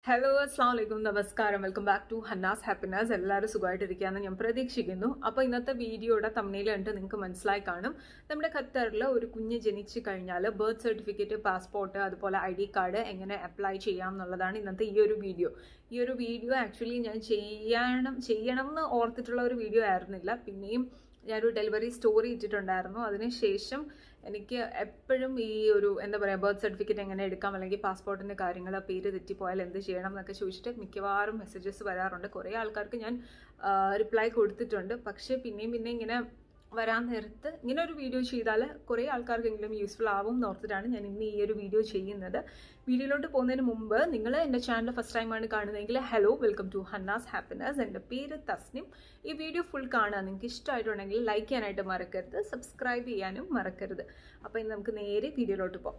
hello അസ്സാം വലൈക്കും നമസ്കാരം welcome back to Hanna's happiness എല്ലാവരും സുഖമായിട്ടിരിക്കുകയെന്ന് ഞാൻ പ്രതീക്ഷിക്കുന്നു അപ്പോൾ ഇന്നത്തെ വീഡിയോയുടെ തമ്മിൽ കണ്ട് നിങ്ങൾക്ക് മനസ്സിലായി കാണും നമ്മുടെ ഖത്തറിൽ ഒരു കുഞ്ഞ് ജനിച്ചു കഴിഞ്ഞാൽ ബർത്ത് സർട്ടിഫിക്കറ്റ് പാസ്പോർട്ട് അതുപോലെ ഐ ഡി കാർഡ് എങ്ങനെ അപ്ലൈ ചെയ്യാം എന്നുള്ളതാണ് ഇന്നത്തെ ഈ ഒരു വീഡിയോ ഈ ഒരു വീഡിയോ ആക്ച്വലി ഞാൻ ചെയ്യണം ചെയ്യണം എന്ന് ഓർത്തിട്ടുള്ള ഒരു വീഡിയോ ആയിരുന്നില്ല പിന്നെയും ഞാനൊരു ഡെലിവറി സ്റ്റോറി ഇട്ടിട്ടുണ്ടായിരുന്നു അതിനുശേഷം എനിക്ക് എപ്പോഴും ഈ ഒരു എന്താ പറയുക ബർത്ത് സർട്ടിഫിക്കറ്റ് എങ്ങനെ എടുക്കാം അല്ലെങ്കിൽ പാസ്പോർട്ടിൻ്റെ കാര്യങ്ങൾ പേര് തെറ്റിപ്പോയാൽ എന്ത് ചെയ്യണം എന്നൊക്കെ ചോദിച്ചിട്ട് മിക്കവാറും മെസ്സേജസ് വരാറുണ്ട് കുറേ ആൾക്കാർക്ക് ഞാൻ റിപ്ലൈ കൊടുത്തിട്ടുണ്ട് പക്ഷേ പിന്നെയും പിന്നെ ഇങ്ങനെ വരാൻ നേരത്ത് ഇങ്ങനെ ഒരു വീഡിയോ ചെയ്താൽ കുറേ ആൾക്കാർക്കെങ്കിലും യൂസ്ഫുൾ ആവും എന്ന് ഓർത്തിട്ടാണ് ഞാൻ ഇന്ന് ഈ ഒരു വീഡിയോ ചെയ്യുന്നത് വീഡിയോയിലോട്ട് പോകുന്നതിന് മുമ്പ് നിങ്ങൾ എൻ്റെ ചാനൽ ഫസ്റ്റ് ടൈമാണ് കാണുന്നതെങ്കിൽ hello welcome to Hanna's happiness എൻ്റെ പേര് തസ്നിം ഈ വീഡിയോ ഫുൾ കാണാൻ നിങ്ങൾക്ക് ഇഷ്ടമായിട്ടുണ്ടെങ്കിൽ ലൈക്ക് ചെയ്യാനായിട്ട് മറക്കരുത് സബ്സ്ക്രൈബ് ചെയ്യാനും മറക്കരുത് അപ്പോൾ ഇന്ന് നമുക്ക് നേരെ വീഡിയോയിലോട്ട് പോകാം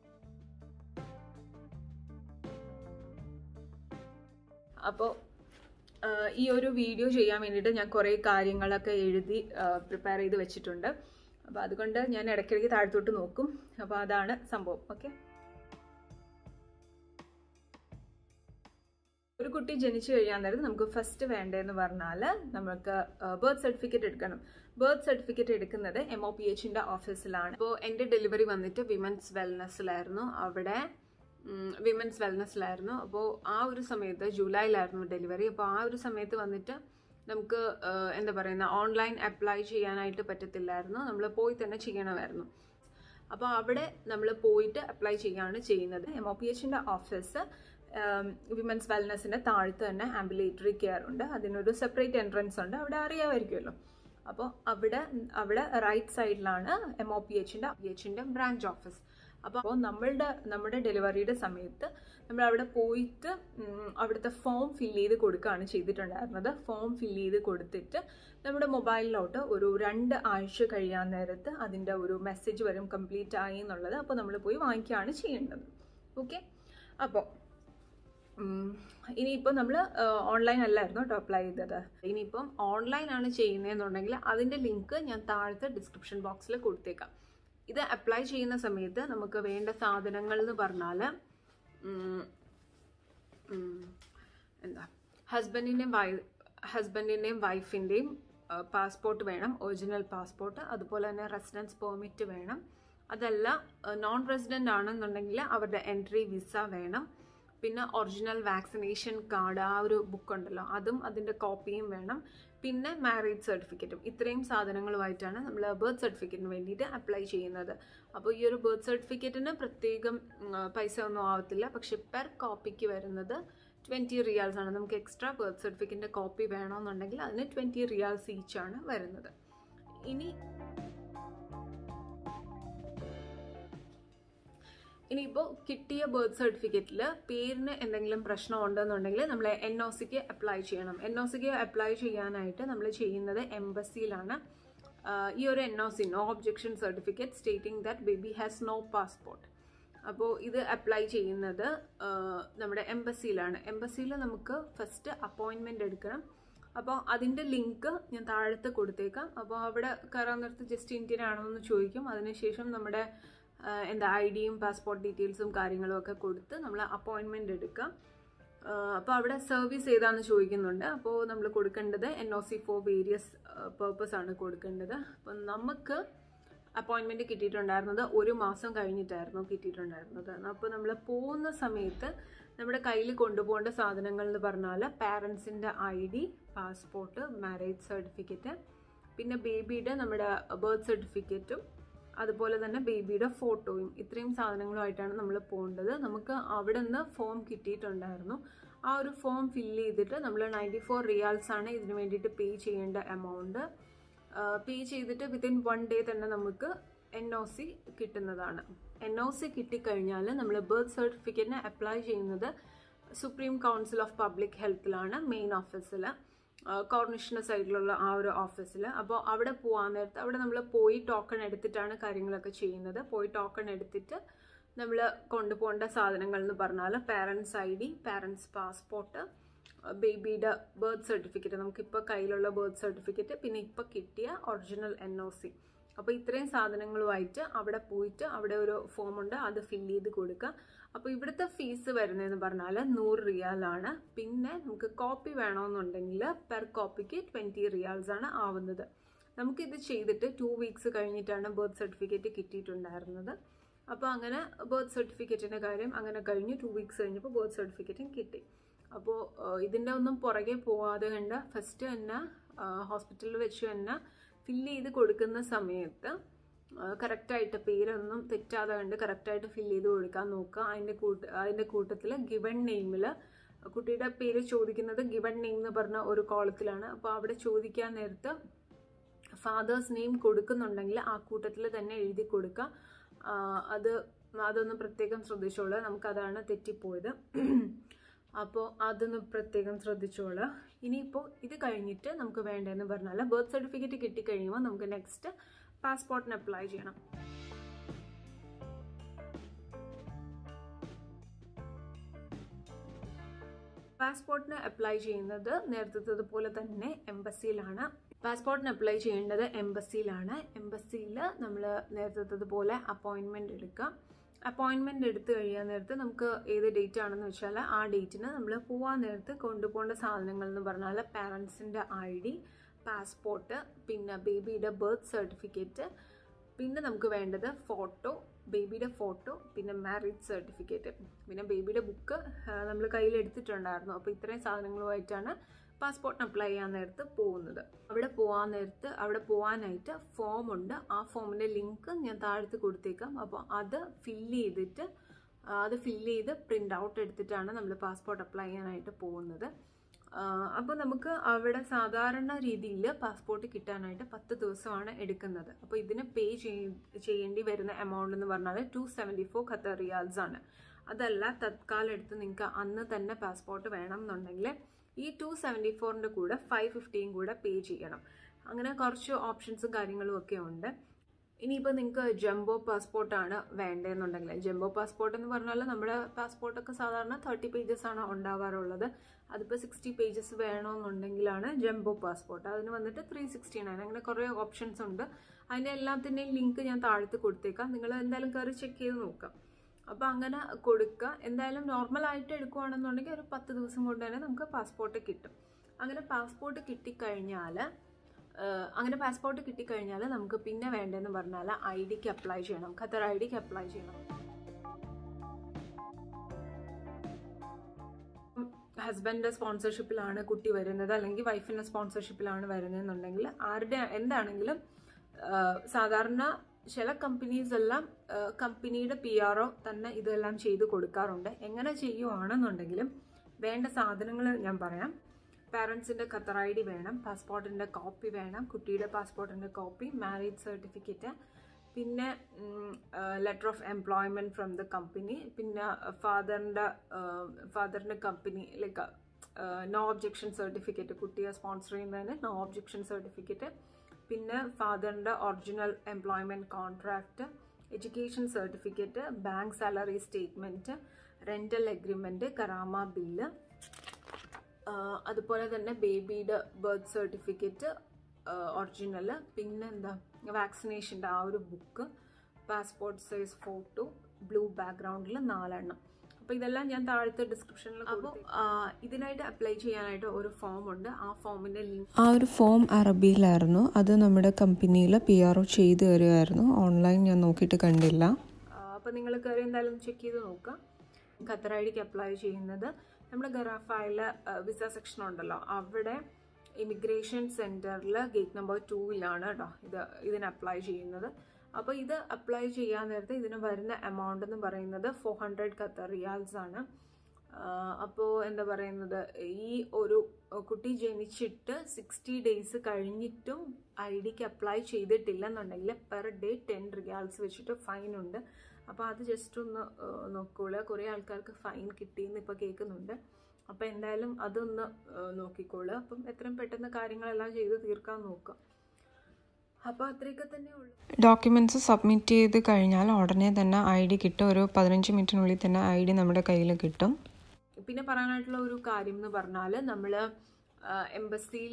അപ്പോൾ ഈ ഒരു വീഡിയോ ചെയ്യാൻ വേണ്ടിയിട്ട് ഞാൻ കുറേ കാര്യങ്ങളൊക്കെ എഴുതി പ്രിപ്പയർ ചെയ്ത് വെച്ചിട്ടുണ്ട് അപ്പോൾ അതുകൊണ്ട് ഞാൻ ഇടയ്ക്കിടയ്ക്ക് താഴത്തോട്ട് നോക്കും അപ്പോൾ അതാണ് സംഭവം ഓക്കെ ഒരു കുട്ടി ജനിച്ചു കഴിയാൻ നേരം നമുക്ക് ഫസ്റ്റ് വേണ്ടതെന്ന് പറഞ്ഞാൽ നമുക്ക് ബർത്ത് സർട്ടിഫിക്കറ്റ് എടുക്കണം ബർത്ത് സർട്ടിഫിക്കറ്റ് എടുക്കുന്നത് എം ഒ പി എച്ചിൻ്റെ ഓഫീസിലാണ് അപ്പോൾ എൻ്റെ ഡെലിവറി വന്നിട്ട് വിമൻസ് വെൽനെസ്സിലായിരുന്നു അവിടെ വിമൻസ് വെൽനെസ്സിലായിരുന്നു അപ്പോൾ ആ ഒരു സമയത്ത് ജൂലൈയിലായിരുന്നു ഡെലിവറി അപ്പോൾ ആ ഒരു സമയത്ത് വന്നിട്ട് നമുക്ക് എന്താ പറയുന്ന ഓൺലൈൻ അപ്ലൈ ചെയ്യാനായിട്ട് പറ്റത്തില്ലായിരുന്നു നമ്മൾ പോയി തന്നെ ചെയ്യണമായിരുന്നു അപ്പോൾ അവിടെ നമ്മൾ പോയിട്ട് അപ്ലൈ ചെയ്യുകയാണ് ചെയ്യുന്നത് എം ഒ പി എച്ചിൻ്റെ ഓഫീസ് വിമൻസ് വെൽനെസ്സിൻ്റെ താഴത്ത് തന്നെ ആംബുലേറ്ററി കെയർ ഉണ്ട് അതിനൊരു സെപ്പറേറ്റ് എൻട്രൻസ് ഉണ്ട് അവിടെ അറിയാമായിരിക്കുമല്ലോ അപ്പോൾ അവിടെ അവിടെ റൈറ്റ് സൈഡിലാണ് എം ഒ പി എച്ചിൻ്റെ പി എച്ചിൻ്റെ ബ്രാഞ്ച് ഓഫീസ് അപ്പോൾ നമ്മളുടെ നമ്മുടെ ഡെലിവറിയുടെ സമയത്ത് നമ്മൾ അവിടെ പോയിട്ട് അവിടുത്തെ ഫോം ഫില്ല് ചെയ്ത് കൊടുക്കുകയാണ് ചെയ്തിട്ടുണ്ടായിരുന്നത് ഫോം ഫില്ല് ചെയ്ത് കൊടുത്തിട്ട് നമ്മുടെ മൊബൈലിലോട്ട് ഒരു രണ്ട് ആഴ്ച കഴിയാൻ നേരത്ത് അതിൻ്റെ ഒരു മെസ്സേജ് വരും കംപ്ലീറ്റ് ആയി എന്നുള്ളത് അപ്പോൾ നമ്മൾ പോയി വാങ്ങിക്കുകയാണ് ചെയ്യേണ്ടത് ഓക്കെ അപ്പോൾ ഇനിയിപ്പോൾ നമ്മൾ ഓൺലൈൻ അല്ലായിരുന്നു കേട്ടോ അപ്ലൈ ചെയ്തത് ഇനിയിപ്പം ഓൺലൈനാണ് ചെയ്യുന്നതെന്നുണ്ടെങ്കിൽ അതിൻ്റെ ലിങ്ക് ഞാൻ താഴത്തെ ഡിസ്ക്രിപ്ഷൻ ബോക്സിൽ കൊടുത്തേക്കാം ഇത് അപ്ലൈ ചെയ്യുന്ന സമയത്ത് നമുക്ക് വേണ്ട സാധനങ്ങൾ എന്ന് പറഞ്ഞാൽ എന്താ ഹസ്ബൻഡിൻ്റെയും വൈ ഹസ്ബൻഡിൻ്റെയും വൈഫിൻ്റെയും പാസ്പോർട്ട് വേണം ഒറിജിനൽ പാസ്പോർട്ട് അതുപോലെ തന്നെ റെസിഡൻസ് പെർമിറ്റ് വേണം അതല്ല നോൺ റെസിഡൻ്റ് ആണെന്നുണ്ടെങ്കിൽ അവരുടെ എൻട്രി വിസ വേണം പിന്നെ ഒറിജിനൽ വാക്സിനേഷൻ കാർഡ് ആ ഒരു ബുക്ക് ഉണ്ടല്ലോ അതും അതിൻ്റെ കോപ്പിയും വേണം പിന്നെ മാരേജ് സർട്ടിഫിക്കറ്റും ഇത്രയും സാധനങ്ങളുമായിട്ടാണ് നമ്മൾ ബർത്ത് സർട്ടിഫിക്കറ്റിന് വേണ്ടിയിട്ട് അപ്ലൈ ചെയ്യുന്നത് അപ്പോൾ ഈ ഒരു ബർത്ത് സർട്ടിഫിക്കറ്റിന് പ്രത്യേകം പൈസ ഒന്നും ആവത്തില്ല പക്ഷെ പെർ കോപ്പിക്ക് വരുന്നത് ട്വൻറ്റി റിയാൽസ് ആണ് നമുക്ക് എക്സ്ട്രാ ബർത്ത് സർട്ടിഫിക്കറ്റിൻ്റെ കോപ്പി വേണമെന്നുണ്ടെങ്കിൽ അതിന് ട്വൻറ്റി റിയാൽസ് ഈച്ചാണ് വരുന്നത് ഇനി ഇനിയിപ്പോൾ കിട്ടിയ ബർത്ത് സർട്ടിഫിക്കറ്റിൽ പേരിന് എന്തെങ്കിലും പ്രശ്നം ഉണ്ടെന്നുണ്ടെങ്കിൽ നമ്മൾ എൻ ഒ സിക്ക് അപ്ലൈ ചെയ്യണം എൻ ഒ സിക്ക് അപ്ലൈ ചെയ്യാനായിട്ട് നമ്മൾ ചെയ്യുന്നത് എംബസിയിലാണ് ഈ ഒരു N O C no objection certificate stating that baby has no passport അപ്പോൾ ഇത് അപ്ലൈ ചെയ്യുന്നത് നമ്മുടെ എംബസിയിലാണ് എംബസിയിൽ നമുക്ക് ഫസ്റ്റ് അപ്പോയിൻമെൻ്റ് എടുക്കണം അപ്പോൾ അതിൻ്റെ ലിങ്ക് ഞാൻ താഴത്ത് കൊടുത്തേക്കാം അപ്പോൾ അവിടെ കയറാൻ നേരത്ത് ജസ്റ്റ് ഇന്ത്യൻ ആണോ എന്ന് ചോദിക്കും അതിനുശേഷം നമ്മുടെ എന്താ ഐ ഡിയും പാസ്പോർട്ട് ഡീറ്റെയിൽസും കാര്യങ്ങളും ഒക്കെ കൊടുത്ത് നമ്മൾ അപ്പോയിൻമെൻ്റ് എടുക്കാം അപ്പോൾ അവിടെ സർവീസ് ഏതാണെന്ന് ചോദിക്കുന്നുണ്ട് അപ്പോൾ നമ്മൾ കൊടുക്കേണ്ടത് N O C for various purpose ആണ് കൊടുക്കേണ്ടത് അപ്പം നമുക്ക് അപ്പോയിൻമെൻറ്റ് കിട്ടിയിട്ടുണ്ടായിരുന്നത് ഒരു മാസം കഴിഞ്ഞിട്ടായിരുന്നു കിട്ടിയിട്ടുണ്ടായിരുന്നത് അപ്പോൾ നമ്മൾ പോകുന്ന സമയത്ത് നമ്മുടെ കയ്യിൽ കൊണ്ടുപോകേണ്ട സാധനങ്ങൾ എന്ന് പറഞ്ഞാൽ പാരൻസിൻ്റെ I D passport marriage certificate പിന്നെ ബേബിയുടെ നമ്മുടെ ബർത്ത് സർട്ടിഫിക്കറ്റും അതുപോലെ തന്നെ ബേബിയുടെ ഫോട്ടോയും ഇത്രയും സാധനങ്ങളുമായിട്ടാണ് നമ്മൾ പോകേണ്ടത് നമുക്ക് അവിടെ നിന്ന് ഫോം കിട്ടിയിട്ടുണ്ടായിരുന്നു ആ ഒരു ഫോം ഫില്ല് ചെയ്തിട്ട് നമ്മൾ നയൻറ്റി ഫോർ റിയാൽസ് ആണ് ഇതിന് വേണ്ടിയിട്ട് പേ ചെയ്യേണ്ട എമൗണ്ട് പേ ചെയ്തിട്ട് വിത്തിൻ വൺ ഡേ തന്നെ നമുക്ക് എൻ ഒ സി കിട്ടുന്നതാണ് എൻ ഒ സി കിട്ടിക്കഴിഞ്ഞാൽ നമ്മൾ ബർത്ത് സർട്ടിഫിക്കറ്റിന് അപ്ലൈ ചെയ്യുന്നത് സുപ്രീം കൗൺസിൽ ഓഫ് പബ്ലിക് ഹെൽത്തിലാണ് മെയിൻ ഓഫീസിൽ കോർണിഷിൻ്റെ സൈഡിലുള്ള ആ ഒരു ഓഫീസിൽ അപ്പോൾ അവിടെ പോകാൻ നേരത്ത് അവിടെ നമ്മൾ പോയി ടോക്കൺ എടുത്തിട്ടാണ് കാര്യങ്ങളൊക്കെ ചെയ്യുന്നത് പോയി ടോക്കൺ എടുത്തിട്ട് നമ്മൾ കൊണ്ടുപോകേണ്ട സാധനങ്ങൾ എന്ന് പറഞ്ഞാൽ parents I D parents passport ബേബിയുടെ ബർത്ത് സർട്ടിഫിക്കറ്റ് നമുക്കിപ്പോൾ കയ്യിലുള്ള ബർത്ത് സർട്ടിഫിക്കറ്റ് പിന്നെ ഇപ്പോൾ കിട്ടിയ ഒറിജിനൽ എൻ ഒ സി അപ്പോൾ ഇത്രയും സാധനങ്ങളുമായിട്ട് അവിടെ പോയിട്ട് അവിടെ ഒരു ഫോം ഉണ്ട് അത് ഫില്ല് ചെയ്ത് കൊടുക്കുക അപ്പോൾ ഇവിടുത്തെ ഫീസ് വരുന്നതെന്ന് പറഞ്ഞാൽ നൂറ് റിയാലാണ് പിന്നെ നമുക്ക് കോപ്പി വേണമെന്നുണ്ടെങ്കിൽ പെർ കോപ്പിക്ക് ട്വൻറ്റി റിയാൽസ് ആണ് ആവുന്നത് നമുക്കിത് ചെയ്തിട്ട് ടു വീക്സ് കഴിഞ്ഞിട്ടാണ് ബർത്ത് സർട്ടിഫിക്കറ്റ് കിട്ടിയിട്ടുണ്ടായിരുന്നത് അപ്പോൾ അങ്ങനെ ബർത്ത് സർട്ടിഫിക്കറ്റിൻ്റെ കാര്യം അങ്ങനെ കഴിഞ്ഞു ടു വീക്സ് കഴിഞ്ഞപ്പോൾ ബർത്ത് സർട്ടിഫിക്കറ്റും കിട്ടി അപ്പോൾ ഇതിൻ്റെ ഒന്നും പുറകെ പോവാതെ കണ്ട ഫസ്റ്റ് തന്നെ ഹോസ്പിറ്റലിൽ വെച്ച് തന്നെ ഫില്ല് ചെയ്ത് കൊടുക്കുന്ന സമയത്ത് കറക്റ്റായിട്ട് പേരൊന്നും തെറ്റാതെ കണ്ട് കറക്റ്റായിട്ട് ഫില്ല് ചെയ്ത് കൊടുക്കാൻ നോക്കുക അതിൻ്റെ കൂട്ട അതിൻ്റെ കൂട്ടത്തിൽ ഗിവൺ നെയിമിൽ കുട്ടിയുടെ പേര് ചോദിക്കുന്നത് ഗിവൺ നെയിം എന്ന് പറഞ്ഞ ഒരു കോളത്തിലാണ് അപ്പോൾ അവിടെ ചോദിക്കാൻ നേരത്ത് ഫാദേഴ്സ് നെയിം കൊടുക്കുന്നുണ്ടെങ്കിൽ ആ കൂട്ടത്തിൽ തന്നെ എഴുതി കൊടുക്കുക അത് അതൊന്ന് പ്രത്യേകം ശ്രദ്ധിച്ചോളൂ നമുക്കതാണ് തെറ്റിപ്പോയത് അപ്പോൾ അതൊന്ന് പ്രത്യേകം ശ്രദ്ധിച്ചോളൂ ഇനിയിപ്പോൾ ഇത് കഴിഞ്ഞിട്ട് നമുക്ക് വേണ്ടതെന്ന് പറഞ്ഞാൽ ബർത്ത് സർട്ടിഫിക്കറ്റ് കിട്ടിക്കഴിയുമ്പോൾ നമുക്ക് നെക്സ്റ്റ് പാസ്പോർട്ടിന് അപ്ലൈ ചെയ്യണം പാസ്പോർട്ടിന് അപ്ലൈ ചെയ്യുന്നത് നേരത്തെ പോലെ തന്നെ എംബസിയിലാണ് പാസ്പോർട്ടിന് അപ്ലൈ ചെയ്യേണ്ടത് എംബസിയിലാണ് എംബസിയിൽ നമ്മൾ നേരത്തെ പോലെ അപ്പോയിൻമെൻറ്റ് എടുക്കുക അപ്പോയിൻമെൻറ്റ് എടുത്തു കഴിയാൻ നേരത്ത് നമുക്ക് ഏത് ഡേറ്റ് ആണെന്ന് വെച്ചാൽ ആ ഡേറ്റിന് നമ്മൾ പോകാൻ നേരത്ത് കൊണ്ടുപോകേണ്ട സാധനങ്ങൾ എന്ന് പറഞ്ഞാൽ പാരൻസിൻ്റെ ഐ ഡി പാസ്പോർട്ട് പിന്നെ ബേബിയുടെ ബർത്ത് സർട്ടിഫിക്കറ്റ് പിന്നെ നമുക്ക് വേണ്ടത് ഫോട്ടോ ബേബിയുടെ ഫോട്ടോ പിന്നെ മാരേജ് സർട്ടിഫിക്കറ്റ് പിന്നെ ബേബിയുടെ ബുക്ക് നമ്മൾ കയ്യിൽ എടുത്തിട്ടുണ്ടായിരുന്നു അപ്പോൾ ഇത്രയും സാധനങ്ങളുമായിട്ടാണ് പാസ്പോർട്ടിന് അപ്ലൈ ചെയ്യാൻ നേരത്ത് പോകുന്നത് അവിടെ പോകാൻ നേരത്ത് അവിടെ പോകാനായിട്ട് ഫോം ഉണ്ട് ആ ഫോമിൻ്റെ ലിങ്ക് ഞാൻ താഴത്ത് കൊടുത്തേക്കാം അപ്പോൾ അത് ഫില്ല് ചെയ്തിട്ട് അത് ഫില്ല് ചെയ്ത് പ്രിൻ്റ് ഔട്ട് എടുത്തിട്ടാണ് നമ്മൾ പാസ്പോർട്ട് അപ്ലൈ ചെയ്യാനായിട്ട് പോകുന്നത് അപ്പോൾ നമുക്ക് അവിടെ സാധാരണ രീതിയിൽ പാസ്പോർട്ട് കിട്ടാനായിട്ട് പത്ത് ദിവസമാണ് എടുക്കുന്നത് അപ്പോൾ ഇതിന് പേ ചെയ്യേണ്ടി വരുന്ന എമൗണ്ട് എന്ന് പറഞ്ഞാൽ two seventy four Qatar riyals ആണ് അതല്ല തത്കാലം എടുത്ത് നിങ്ങൾക്ക് അന്ന് തന്നെ പാസ്പോർട്ട് വേണം എന്നുണ്ടെങ്കിൽ ഈ ടു സെവൻറ്റി ഫോറിൻ്റെ കൂടെ ഫൈവ് ഫിഫ്റ്റിയും കൂടെ പേ ചെയ്യണം അങ്ങനെ കുറച്ച് ഓപ്ഷൻസും കാര്യങ്ങളും ഒക്കെ ഉണ്ട് ഇനിയിപ്പോൾ നിങ്ങൾക്ക് ജംബോ പാസ്പോർട്ടാണ് വേണ്ടതെന്നുണ്ടെങ്കിൽ ജംബോ പാസ്പോർട്ട് എന്ന് പറഞ്ഞാൽ നമ്മുടെ പാസ്പോർട്ടൊക്കെ സാധാരണ തേർട്ടി പേജസ് ആണ് ഉണ്ടാവാറുള്ളത് അതിപ്പോൾ സിക്സ്റ്റി പേജസ് വേണമെന്നുണ്ടെങ്കിലാണ് ജംബോ പാസ്പോർട്ട് അതിന് വന്നിട്ട് ത്രീ സിക്സ്റ്റി നയൻ അങ്ങനെ കുറേ ഓപ്ഷൻസ് ഉണ്ട് അതിൻ്റെ എല്ലാത്തിൻ്റെയും ലിങ്ക് ഞാൻ താഴത്ത് കൊടുത്തേക്കാം നിങ്ങൾ എന്തായാലും കയറി ചെക്ക് ചെയ്ത് നോക്കാം അപ്പോൾ അങ്ങനെ കൊടുക്കുക എന്തായാലും നോർമലായിട്ട് എടുക്കുകയാണെന്നുണ്ടെങ്കിൽ ഒരു പത്ത് ദിവസം കൊണ്ട് തന്നെ നമുക്ക് പാസ്പോർട്ട് കിട്ടും അങ്ങനെ പാസ്പോർട്ട് കിട്ടിക്കഴിഞ്ഞാൽ അങ്ങനെ പാസ്പോർട്ട് കിട്ടിക്കഴിഞ്ഞാൽ നമുക്ക് പിന്നെ വേണ്ടതെന്ന് പറഞ്ഞാൽ ഐ ഡിക്ക് അപ്ലൈ ചെയ്യണം ഖത്തർ ഐ ഡിക്ക് അപ്ലൈ ചെയ്യണം ഹസ്ബൻഡിൻ്റെ സ്പോൺസർഷിപ്പിലാണ് കുട്ടി വരുന്നത് അല്ലെങ്കിൽ വൈഫിൻ്റെ സ്പോൺസർഷിപ്പിലാണ് വരുന്നതെന്നുണ്ടെങ്കിൽ ആരുടെ എന്താണെങ്കിലും സാധാരണ ചില കമ്പനീസ് എല്ലാം കമ്പനിയുടെ പി ആർ ഒ തന്നെ ഇതെല്ലാം ചെയ്ത് കൊടുക്കാറുണ്ട് എങ്ങനെ ചെയ്യുവാണെന്നുണ്ടെങ്കിലും വേണ്ട സാധനങ്ങൾ ഞാൻ പറയാം പാരൻസിൻ്റെ ഖത്തർ ഐ ഡി വേണം പാസ്പോർട്ടിൻ്റെ കോപ്പി വേണം കുട്ടിയുടെ പാസ്പോർട്ടിൻ്റെ കോപ്പി മാരേജ് സർട്ടിഫിക്കറ്റ് പിന്നെ letter of employment from the company പിന്നെ ഫാദറിൻ്റെ ഫാദറിൻ്റെ company like no objection certificate കുട്ടിയെ സ്പോൺസർ ചെയ്യുന്നതിന് നോ ഒബ്ജെക്ഷൻ സർട്ടിഫിക്കറ്റ് പിന്നെ ഫാദറിൻ്റെ original employment contract education certificate bank salary statement rental agreement Karama bill അതുപോലെ തന്നെ ബേബിയുടെ ബർത്ത് സർട്ടിഫിക്കറ്റ് ഒറിജിനൽ പിന്നെ എന്താ വാക്സിനേഷൻ്റെ ആ ഒരു book passport size photo blue ബാക്ക്ഗ്രൗണ്ടിൽ നാലെണ്ണം അപ്പോൾ ഇതെല്ലാം ഞാൻ താഴത്തെ ഡിസ്ക്രിപ്ഷനിൽ അപ്പോൾ ഇതിനായിട്ട് അപ്ലൈ ചെയ്യാനായിട്ട് ഒരു ഫോം ഉണ്ട് ആ ഫോമിൻ്റെ ലിങ്ക് ആ ഒരു ഫോം അറബിയിലായിരുന്നു അത് നമ്മുടെ കമ്പനിയിൽ പി ആർ ഒ ചെയ്തു തരുമായിരുന്നു ഓൺലൈൻ ഞാൻ നോക്കിയിട്ട് കണ്ടില്ല അപ്പോൾ നിങ്ങൾ കയറി എന്തായാലും ചെക്ക് ചെയ്ത് നോക്കാം ഖത്തർ ഐ ഡിക്ക് അപ്ലൈ ചെയ്യുന്നത് നമ്മുടെ ഗറാഫയിലെ വിസ സെക്ഷൻ ഉണ്ടല്ലോ അവിടെ ഇമിഗ്രേഷൻ സെൻറ്ററിൽ ഗേറ്റ് നമ്പർ ടൂവിലാണ് കേട്ടോ ഇത് ഇതിന് അപ്ലൈ ചെയ്യുന്നത് അപ്പോൾ ഇത് അപ്ലൈ ചെയ്യാൻ നേരത്തെ ഇതിന് വരുന്ന എമൗണ്ട് എന്ന് പറയുന്നത് ഫോർ ഹൺഡ്രഡ് ഖത്തർ റിയാൽസ് ആണ് അപ്പോൾ എന്താ പറയുന്നത് ഈ ഒരു കുട്ടി ജനിച്ചിട്ട് സിക്സ്റ്റി ഡേയ്സ് കഴിഞ്ഞിട്ടും ഐ ഡിക്ക് അപ്ലൈ ചെയ്തിട്ടില്ലെന്നുണ്ടെങ്കിൽ പെർ ഡേ ടെൻ റിയാൽസ് വെച്ചിട്ട് ഫൈൻ ഉണ്ട് അപ്പോൾ അത് ജസ്റ്റ് ഒന്ന് നോക്കിക്കോളുക കുറേ ആൾക്കാർക്ക് ഫൈൻ കിട്ടിയെന്ന് ഇപ്പോൾ കേൾക്കുന്നുണ്ട് അപ്പോൾ എന്തായാലും അതൊന്ന് നോക്കിക്കോളുക അപ്പം എത്രയും പെട്ടെന്ന് കാര്യങ്ങളെല്ലാം ചെയ്ത് തീർക്കാൻ നോക്കുക അപ്പോൾ അത്രയൊക്കെ തന്നെ ഉള്ളൂ ഡോക്യുമെൻറ്റ്സ് സബ്മിറ്റ് ചെയ്ത് കഴിഞ്ഞാൽ ഉടനെ തന്നെ ഐ ഡി കിട്ടും ഒരു പതിനഞ്ച് മിനിറ്റിനുള്ളിൽ തന്നെ ഐ ഡി നമ്മുടെ കയ്യിൽ കിട്ടും പിന്നെ പറയാനായിട്ടുള്ള ഒരു കാര്യം എന്ന് പറഞ്ഞാൽ നമ്മൾ എംബസിയിൽ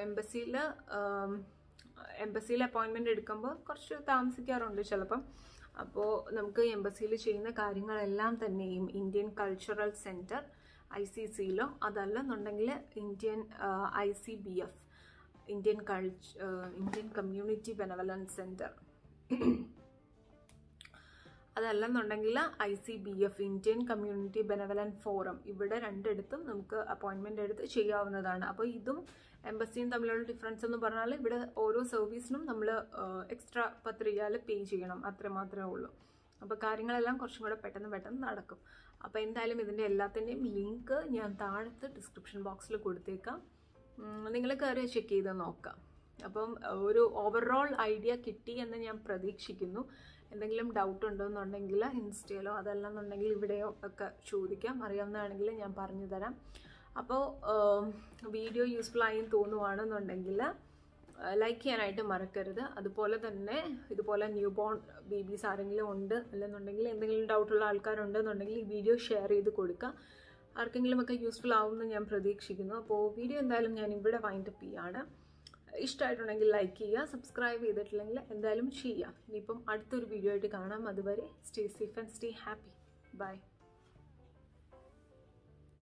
എംബസിയിൽ എംബസിയിൽ അപ്പോയിൻമെൻ്റ് എടുക്കുമ്പോൾ കുറച്ച് താമസിക്കാറുണ്ട് ചിലപ്പം അപ്പോൾ നമുക്ക് എംബസിയിൽ ചെയ്യുന്ന കാര്യങ്ങളെല്ലാം തന്നെയും Indian cultural centre I C സിയിലോ അതല്ലെന്നുണ്ടെങ്കിൽ Indian I C B F Indian കൾച്ച് ഇന്ത്യൻ കമ്മ്യൂണിറ്റി ബെനവലൻസ് സെൻറ്റർ അതല്ലെന്നുണ്ടെങ്കിൽ I C B F Indian community benevolent forum ഇവിടെ രണ്ടിടത്തും നമുക്ക് അപ്പോയിൻമെൻ്റ് എടുത്ത് ചെയ്യാവുന്നതാണ് അപ്പോൾ ഇതും എംബസിയും തമ്മിലുള്ള ഡിഫറൻസ് എന്ന് പറഞ്ഞാൽ ഇവിടെ ഓരോ സർവീസിനും നമ്മൾ എക്സ്ട്രാ പത്ത് റിയാൽ പേ ചെയ്യണം അത്ര മാത്രമേ ഉള്ളൂ അപ്പോൾ കാര്യങ്ങളെല്ലാം കുറച്ചും കൂടെ പെട്ടെന്ന് പെട്ടെന്ന് നടക്കും അപ്പോൾ എന്തായാലും ഇതിൻ്റെ എല്ലാത്തിൻ്റെയും ലിങ്ക് ഞാൻ താഴത്ത് ഡിസ്ക്രിപ്ഷൻ ബോക്സിൽ കൊടുത്തേക്കാം നിങ്ങൾ കയറി ചെക്ക് ചെയ്ത് നോക്കാം അപ്പം ഒരു ഓവറോൾ ഐഡിയ കിട്ടി എന്ന് ഞാൻ പ്രതീക്ഷിക്കുന്നു എന്തെങ്കിലും ഡൗട്ട് ഉണ്ടോയെന്നുണ്ടെങ്കിൽ ഇൻസ്റ്റയിലോ അതല്ലെന്നുണ്ടെങ്കിൽ ഇവിടെയോ ഒക്കെ ചോദിക്കാം അറിയാവുന്നതാണെങ്കിൽ ഞാൻ പറഞ്ഞു തരാം അപ്പോൾ വീഡിയോ യൂസ്ഫുൾ ആയി തോന്നുവാണെന്നുണ്ടെങ്കിൽ ലൈക്ക് ചെയ്യാനായിട്ട് മറക്കരുത് അതുപോലെ തന്നെ ഇതുപോലെ ന്യൂ ബോൺ ബേബീസ് ആരെങ്കിലും ഉണ്ട് അല്ലെന്നുണ്ടെങ്കിൽ എന്തെങ്കിലും ഡൗട്ടുള്ള ആൾക്കാരുണ്ടെന്നുണ്ടെങ്കിൽ ഈ വീഡിയോ ഷെയർ ചെയ്ത് കൊടുക്കുക ആർക്കെങ്കിലും ഒക്കെ യൂസ്ഫുൾ ആവുമെന്ന് ഞാൻ പ്രതീക്ഷിക്കുന്നു അപ്പോൾ വീഡിയോ എന്തായാലും ഞാൻ ഇവിടെ വൈൻഡപ്പ് ചെയ്യാണ് ഇഷ്ടമായിട്ടുണ്ടെങ്കിൽ ലൈക്ക് ചെയ്യുക സബ്സ്ക്രൈബ് ചെയ്തിട്ടില്ലെങ്കിൽ എന്തായാലും ചെയ്യുക ഇനിയിപ്പം അടുത്തൊരു വീഡിയോ ആയിട്ട് കാണാം അതുവരെ stay safe and stay happy by